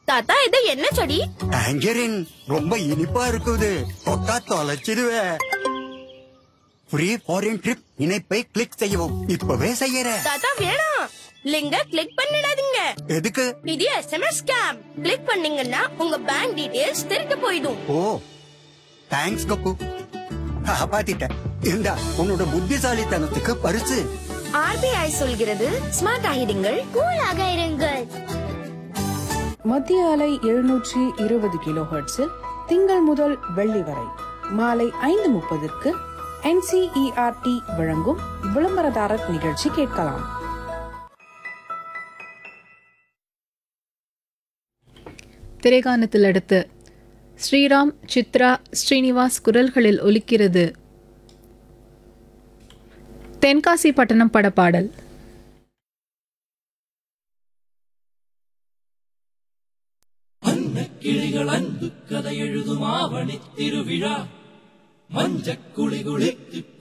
தாத்தா இது என்ன செடி ஆங்கரின் ரொம்ப இனிப்பா இருக்குது தொட்டா தொலைச்சிடுவேன் ஃப்ரீ ஃபாரின் ட்ரிப் இணைப்பை கிளிக் செய்யவும் இப்பவே செய்யற தாத்தா வேணாம் லிங்க கிளிக் பண்ணிடாதீங்க எதுக்கு இது எஸ்எம்எஸ் ஸ்கேம் கிளிக் பண்ணீங்கன்னா உங்க பேங்க் டீடைல்ஸ் திருட்டு போயிடும் ஓ தேங்க்ஸ் கப்பு காப்பாத்திட்டேன் இந்தா உன்னோட புத்திசாலித்தனத்துக்கு பரிசு ஆர்பிஐ சொல்கிறது ஸ்மார்ட் ஆகிடுங்கள் கூலாக இருங்கள் மத்திய அலை எழுநூற்றி இருபது கிலோ ஹெர்ட்ஸில் திங்கள் முதல் வெள்ளி வரை மாலை ஐந்து முப்பதுக்கு என்சிஇஆர்டி வழங்கும் விளம்பரதாரர் நிகழ்ச்சி கேட்கலாம் திரைகானத்தில் அடுத்து ஸ்ரீராம் சித்ரா ஸ்ரீனிவாஸ் குரல்களில் ஒலிக்கிறது தென்காசி பட்டணம் பட பாடல் கிளிகள் அன்பு கதை எழுதும் ஆவணி திருவிழா மஞ்சக்குளி குளித்து